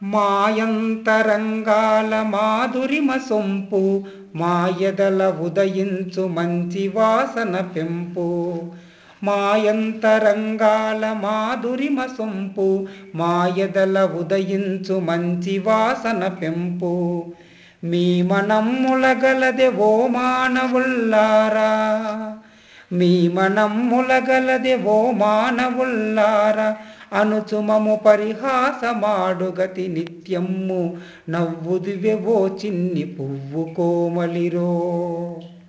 మాయంతరంగాల మాధురిమ సొంపు మాయదల ఉదయించు మంచి వాసన పెంపు మాయంతరంగాల మాధురిమ సొంపు మాయదల ఉదయించు మంచి వాసన పెంపు మీ మనమ్ములగలదె ఓ మానవుల్లారా మీ మనమ్ములగలదె ఓ మానవుల్లారా అనుచుమము పరిహాసమాడుగతి నిత్యమ్ము నవ్వుదువె ఓ చిన్ని పువ్వు కోమలిరో